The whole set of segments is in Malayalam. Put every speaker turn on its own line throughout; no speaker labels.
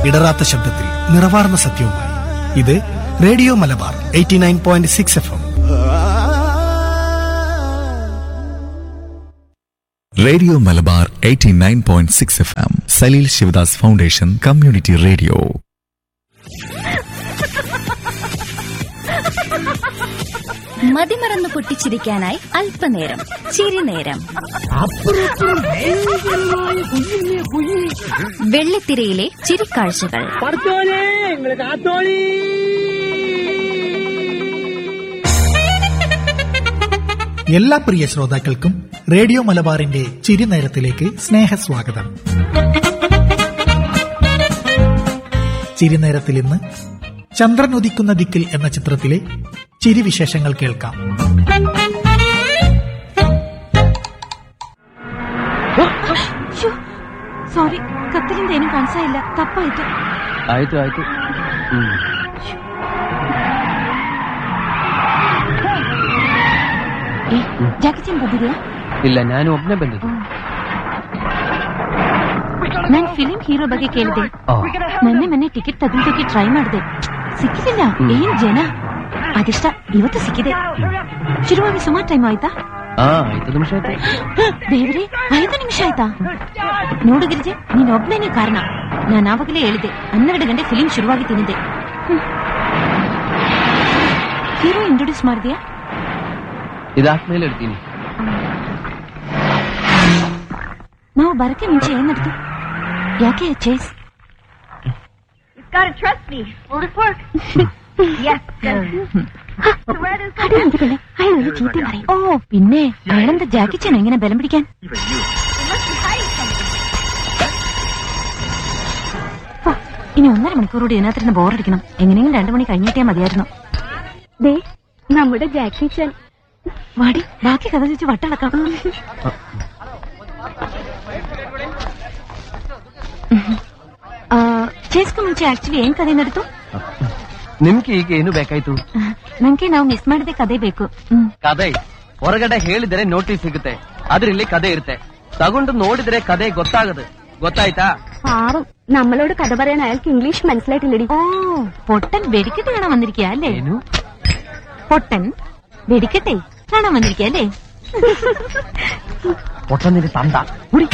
ഇടറാത്ത ശബ്ദത്തിൽ നിറവാർന്ന സത്യവുമായി ഇത് radio Malabar eighty nine point six F M
radio Malabar 89.6 F M Saleel Shivadas foundation community radio
മതിമറന്ന് പൊട്ടിച്ചിരിക്കാനായി അല്പനേരം ചിരിനേരം വെള്ളിത്തിരയിലെ ചിരിക്കാഴ്ചകൾ
പഠിച്ചോനെ നിങ്ങള് കാത്തോളി
എല്ലാ പ്രിയ ശ്രോതാക്കൾക്കും റേഡിയോ മലബാറിന്റെ ചിരിനേരത്തിലേക്ക് സ്നേഹസ്വാഗതം ചിരിനേരത്തിൽ ഇന്ന് ചന്ദ്രൻ ഉദിക്കുന്ന ദിക്കിൽ എന്ന ചിത്രത്തിലെ ചിരിവിശേഷങ്ങൾ കേൾക്കാം
ಸಾರಿ ಕತ್ತಲಿಂದ ಏನು ಕಾಣಿಸ್ತಾ ಇಲ್ಲ ತಪ್ಪಾಯ್ತು
ಆಯ್ತು ಆಯ್ತು
ಏ ಜಾಕಿಚನ್ ಬಂದಿದ್ಯಾ
ಇಲ್ಲ ನಾನು ಒಬ್ನೇ ಬಂದಿದ್ದು
ನಾನ್ ಫಿಲಿಂ ಹೀರೋ ಬಗ್ಗೆ ಕೇಳಿದೆ
ಆ.
ಮೊನ್ನೆ ಮೊನ್ನೆ ಟಿಕೆಟ್ ತೆಗೆದಕ್ಕೆ ಟ್ರೈ ಮಾಡಿದೆ ಸಿಕ್ಕಿಲ್ಲ ಏನ್ ಜನ ಅದಿಷ್ಟ ಇವತ್ತು ಸಿಕ್ಕಿದೆ ಶುರುವಾಗಿ ಸುಮಾರು ಟೈಮ್ ಆಯ್ತಾ
ಹಾ ಐದು ನಿಮಿಷ ಆಯ್ತು
ದೇವ್ರೆ ಐದು ನಿಮಿಷ ಆಯ್ತಾ ನೋಡು ಗಿರಿಜೆ ನೀನ್ ಒಬ್ನೇನೆ ಕಾರಣ ನಾನು ಆವಾಗಲೇ ಹೇಳಿದೆ ಹನ್ನೆರಡು ಗಂಟೆ ಫಿಲಿಂ ಶುರುವಾಗಿ ತಿನ್ನಿದೆ ಹೀರೋ ಇಂಟ್ರೊಡ್ಯೂಸ್ ಮಾಡಿದ್ಯಾ
ಇದಾದ್ಮೇಲೆ ಇಡ್ತೀನಿ
ನಾವು ಬರಕ್ಕೆ ಮುಂಚೆ ಏನ್ ನಡ್ತು ಯಾಕೆ chase
Gotta trust me. Will this work? yes. So where does
അടി എന്തിക്കല്ലേ അയാൾ ചീത്ത പറയും ഓ പിന്നെ അയാളെന്താ ജാക്കിച്ചാണ് എങ്ങനെ ബലം പിടിക്കാൻ ഓ, ഇനി ഒന്നര മണിക്കൂർ കൂടി ഇതിനകത്തിരുന്ന് ബോറടിക്കണം എങ്ങനെയെങ്കിലും രണ്ടു മണി കഴിഞ്ഞിട്ടേ മതിയായിരുന്നു
ദേ നമ്മുടെ ജാക്കി ചാൻ
വാടി ബാക്കി കഥ ചോദിച്ച് വട്ടളക്കാം ಚೇಸ್ಗೂ ಮುಂಚೆ ಆಕ್ಚುಲಿ ಏನ್ ಕದೆ ನಡೆದು
ನಿಮ್ಗೆ ಈಗ ಏನು ಬೇಕಾಯ್ತು
ನಂಗೆ ನಾವು ಮಿಸ್ ಮಾಡಿದೆ ಕದೆ ಬೇಕು ಹ್ಮ್
ಕದೆ ಹೊರಗಡೆ ಹೇಳಿದರೆ ನೋಟಿಸ್ ಸಿಗುತ್ತೆ ಆದ್ರೆ ಇಲ್ಲಿ ಕದೆ ಇರುತ್ತೆ ತಗೊಂಡು ನೋಡಿದ್ರೆ ಕದೆ ಗೊತ್ತಾಗದು ಗೊತ್ತಾಯ್ತಾ
പാവം നമ്മളോട് കഥ പറയാൻ അയാൾക്ക് ഇംഗ്ലീഷ് മനസ്സിലായിട്ടില്ലടി
ഓ പൊട്ടൻ വെടിക്കെട്ട് കാണാൻ വന്നിരിക്കുക അല്ലേ
ಏನು
പൊട്ടൻ വെടിക്കെട്ടെ കാണാൻ വന്നിരിക്കുക അല്ലേ
പൊട്ടന്നിന് തന്ത ഉടി.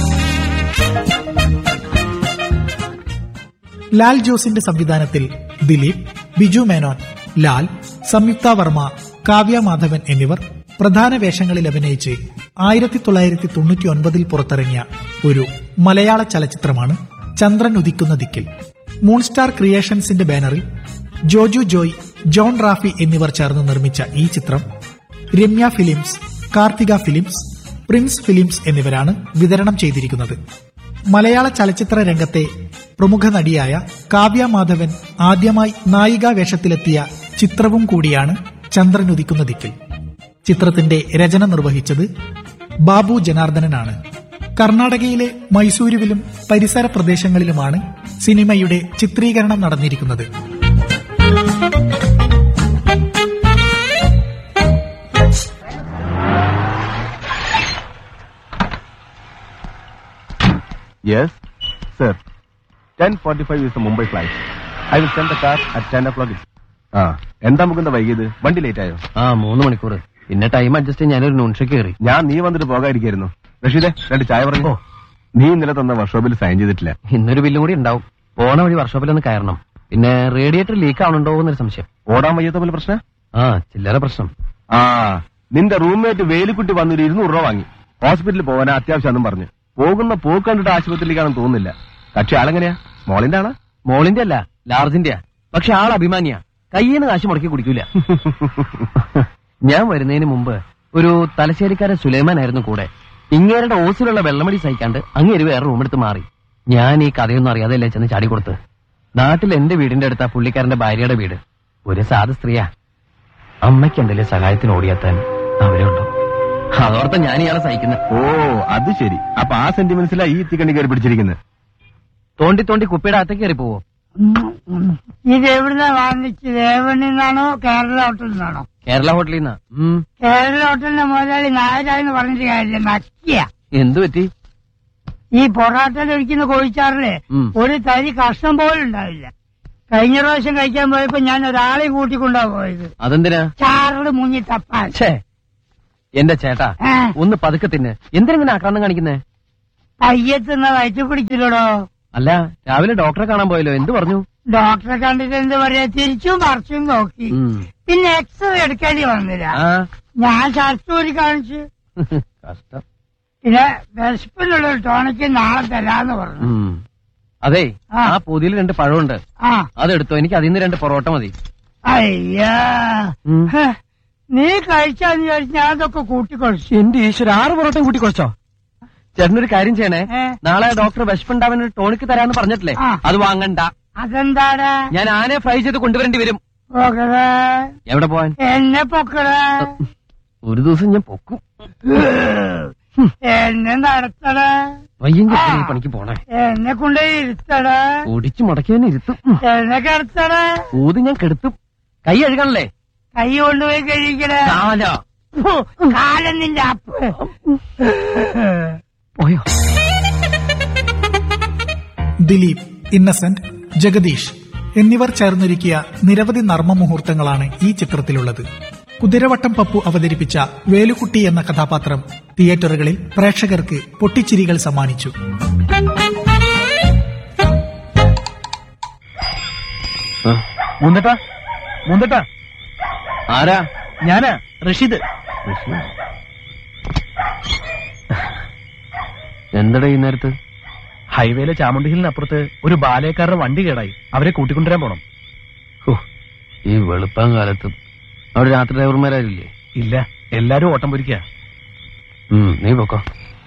ലാൽ ജോസിന്റെ സംവിധാനത്തിൽ ദിലീപ് ബിജു മേനോൻ ലാൽ സംയുക്ത വർമ്മ കാവ്യ മാധവൻ എന്നിവർ പ്രധാന വേഷങ്ങളിൽ അഭിനയിച്ച് ആയിരത്തി തൊള്ളായിരത്തി തൊണ്ണൂറ്റി ഒൻപതിൽ പുറത്തിറങ്ങിയ ഒരു മലയാള ചലച്ചിത്രമാണ് ചന്ദ്രൻ ഉദിക്കുന്ന ദിക്കിൽ മൂൺസ്റ്റാർ ക്രിയേഷൻസിന്റെ ബാനറിൽ ജോജു ജോയ് ജോൺ റാഫി എന്നിവർ ചേർന്ന് നിർമ്മിച്ച ഈ ചിത്രം Ramya films Karthika films prince films എന്നിവരാണ് വിതരണം ചെയ്തിരിക്കുന്നത് മലയാള ചലച്ചിത്ര രംഗത്തെ പ്രമുഖ നടിയായ കാവ്യ മാധവൻ ആദ്യമായി നായികാ വേഷത്തിലെത്തിയ ചിത്രവും കൂടിയാണ് ചന്ദ്രൻ ഉദിക്കുന്ന ദിക്കിൽ ചിത്രത്തിന്റെ രചന നിർവഹിച്ചത് ബാബു ജനാർദ്ദനനാണ് കർണാടകയിലെ മൈസൂരുവിലും പരിസര പ്രദേശങ്ങളിലുമാണ് സിനിമയുടെ ചിത്രീകരണം നടന്നിരിക്കുന്നത്
Yes, sir. 10:45 is the Mumbai flight. I will send the car at 10 o'clock. ആ എന്താ മുകുന്ദ വൈകിയത് വണ്ടി ലേറ്റ് ആയോ
ആ മൂന്ന് മണിക്കൂർ പിന്നെ ടൈം അഡ്ജസ്റ്റ് ചെയ്യാൻ ഞാനൊരു നുൺഷ കയറി
ഞാൻ നീ വന്നിട്ട് പോകാതിരിക്കായിരുന്നു റഷീദെ രണ്ട് ചായ പറഞ്ഞു നീ ഇന്നലെ തന്ന വർക്ക്ഷോപ്പിൽ സൈൻ ചെയ്തിട്ടില്ല
ഇന്നൊരു ബില്ലും കൂടി ഉണ്ടാവും പോണ വഴി വർക്ക്ഷോപ്പിലൊന്ന് കയറണം പിന്നെ റേഡിയേറ്റർ ലീക്ക് ആവണുണ്ടോ എന്നൊരു സംശയം
ഓടാൻ വയ്യാത്ത പോലെ പ്രശ്നം
ആ ചില്ലറ പ്രശ്നം
ആ നിന്റെ റൂംമേറ്റ് വേലിക്കുട്ടി വന്നൊരു ഇരുന്നൂറ് രൂപ വാങ്ങി ഹോസ്പിറ്റലിൽ പോകാൻ അത്യാവശ്യമാണെന്നും പറഞ്ഞു പോകുന്ന പോക്ക് കണ്ടിട്ട് ആശുപത്രിയിലേക്കാണെന്ന് തോന്നുന്നില്ല കക്ഷി ആളെങ്ങനെയാ മോളിന്റെ ആണാ
മോളിന്റെ അല്ല ലാർജിന്റെയാ പക്ഷെ ആൾ അഭിമാനിയാ കയ്യിന്ന് കാശ് മുടക്കി കുടിക്കൂല ഞാൻ വരുന്നതിന് മുമ്പ് ഒരു തലശ്ശേരിക്കാരൻ സുലൈമാൻ ആയിരുന്നു കൂടെ ഇങ്ങേരുടെ ഓസിലുള്ള വെള്ളമടി സഹിക്കാണ്ട് അങ്ങേര് വേറെ റൂമെടുത്ത് മാറി ഞാൻ ഈ കഥയൊന്നും അറിയാതെയല്ലേ ചെന്ന് ചാടി കൊടുത്ത് നാട്ടിൽ എന്റെ വീടിന്റെ അടുത്താ പുള്ളിക്കാരന്റെ ഭാര്യയുടെ വീട് ഒരു സാധു സ്ത്രീയാ അമ്മയ്ക്ക് എന്തെങ്കിലും സഹായത്തിന് ഓടിയെത്താൻ അവരുണ്ടോ അതോർത്ത ഞാൻ ഇയാളെ സഹിക്കുന്നത്
ഓ അത് ശരി അപ്പൊ ആ സെന്റിമെന്റ്സിലാ ഈ തീക്കണ്ടി കയറി പിടിച്ചിരിക്കുന്നത്
തോണ്ടി തോണ്ടി കുപ്പിയുടെ അകത്തേക്ക് കയറി പോവോ
ഇത് എവിടുന്ന വാങ്ങിച്ചത് എവിടെ നിന്നാണോ കേരള ഹോട്ടലിൽ നിന്നാണോ
കേരള ഹോട്ടലിൽ നിന്നാ ഉം.
കേരള ഹോട്ടലിന്റെ മുതലാളി നായരാന്ന് പറഞ്ഞിട്ട് കാര്യമില്ല നക്കിയ
എന്തു പറ്റി
ഈ പൊറാട്ടയിൽ ഒഴിക്കുന്ന കോഴിച്ചാറിലെ
ഉം.
ഒരു തരി കഷ്ണം പോലും ഉണ്ടാവില്ല കഴിഞ്ഞ പ്രാവശ്യം കഴിക്കാൻ പോയപ്പോ ഞാൻ ഒരാളെ കൂട്ടിക്കൊണ്ടാ പോയത്
അതെന്തിനാ
ചാറില് മുങ്ങി തപ്പാൻ
ഛേ എന്റെ ചേട്ടാ
ഏ.
ഒന്ന് പതുക്കെ തിന്ന് എന്തിനെങ്ങനെ ആക്രാന്തം കാണിക്കുന്നേ
പയ്യത്തുന്ന വയറ്റു പിടിച്ചില്ലടോ
അല്ല രാവിലെ ഡോക്ടറെ കാണാൻ പോയല്ലോ എന്ത് പറഞ്ഞു
ഡോക്ടറെ കണ്ടിട്ട് എന്ത് പറയാ തിരിച്ചും മറിച്ചും നോക്കി
ഉം.
പിന്നെ എക്സ്റേ എടുക്കേണ്ടി വന്നില്ല
ആ
ഞാൻ ഷർട്ടൂരി കാണിച്ചു
കഷ്ടം
പിന്നെ വിശപ്പിനുള്ള ഒരു ടോണിക്ക് നാളെ തരാന്ന് പറഞ്ഞു
ഉം. അതെ
ആ.
ആ പൊതിയിൽ രണ്ട് പഴമുണ്ട്
ആ
അതെടുത്തോ എനിക്ക് അതിൽ നിന്ന് രണ്ട് പൊറോട്ട മതി
അയ്യാ
ഉം.
ഹ, നീ കഴിച്ചാന്ന് വിചാരിച്ച് ഞാൻ അതൊക്കെ കൂട്ടിക്കൊഴിച്ചു
എന്റെ ഈശ്വര ആറ് പൊറോട്ടയും കൂട്ടി കുറച്ചോ ചേട്ടനൊരു കാര്യം ചെയ്യണേ
ഏ.
നാളെ ഡോക്ടർ വിശപ്പുണ്ടാവാൻ ഒരു ടോണിക്ക് തരാന്ന് പറഞ്ഞിട്ടില്ലേ
ആ.
അത് വാങ്ങണ്ട
അതെന്താടാ
ഞാൻ ആനയെ ഫ്രൈ ചെയ്ത് കൊണ്ടുവരേണ്ടി വരും
പോകടേ
എവിടെ പോവാൻ
എന്നെ പൊക്കടേ
ഒരു ദിവസം ഞാൻ പൊക്കും
എന്നെ നടത്തടേ
വയ്യെങ്കിൽ ഈ പണിക്ക് പോണേ
എന്നെ കൊണ്ട് ഇരുത്തടേ
ഒടിച്ചു മുടക്കി തന്നെ ഇരുത്തും ഉം.
എന്നെ കിടത്തടേ
ഊത് ഞാൻ കെടുത്തും കൈ കഴുകണല്ലേ
കൈ കൊണ്ടുപോയി കഴിക്കടേ
കാല
കാലം നിന്റെ അപ്പ്
പോയോ
ദിലീപ് ഇന്നസെന്റ് ജഗദീഷ് എന്നിവർ ചേർന്നൊരുക്കിയ നിരവധി നർമ്മ മുഹൂർത്തങ്ങളാണ് ഈ ചിത്രത്തിലുള്ളത് കുതിരവട്ടം പപ്പു അവതരിപ്പിച്ച വേലുക്കുട്ടി എന്ന കഥാപാത്രം തിയേറ്ററുകളിൽ പ്രേക്ഷകർക്ക് പൊട്ടിച്ചിരികൾ സമ്മാനിച്ചു
മുന്തട്ടാ മുന്തട്ടാ
ആരാ
ഞാനാ റഷീദ്
എന്തടാ ഈ നേരത്ത്
ഹൈവേയിലെ ചാമുണ്ടി ഹിലിനപ്പുറത്ത് ഒരു ബാലയക്കാരുടെ വണ്ടി കേടായി അവരെ കൂട്ടിക്കൊണ്ടുവരാൻ പോണം
ഹോ, ഈ വെളുപ്പാൻ കാലത്തും അവിടെ രാത്രി ഡ്രൈവർമാരില്ലേ
ഇല്ല എല്ലാരും ഓട്ടം പൊരിക്കുക
ഉം നീ പൊക്കോ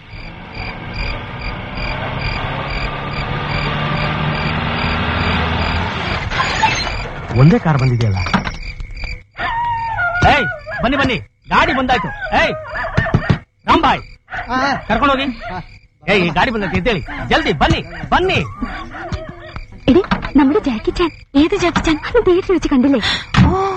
ಒಂದೇ ಕಾರ್ ಬಂದಿದೆಯಲ್ಲ ಏಯ್ ಬನ್ನಿ ಬನ್ನಿ ಗಾಡಿ ಬಂದಾಯ್ತು ಏಯ್ ರಾಂಬಾಯ್ ಕರ್ಕೊಂಡೋಗಿ ಏಯ್ ಈ ಗಾಡಿ ಬಂದೈತೆ ಎದ್ದೇಳಿ ಜಲ್ದಿ ಬನ್ನಿ ಬನ್ನಿ
എടി നമ്മുടെ ജാക്കി ചാൻ ഏത് ജാക്കി ചാൻ തിയേറ്ററിൽ വെച്ച് കണ്ടില്ലേ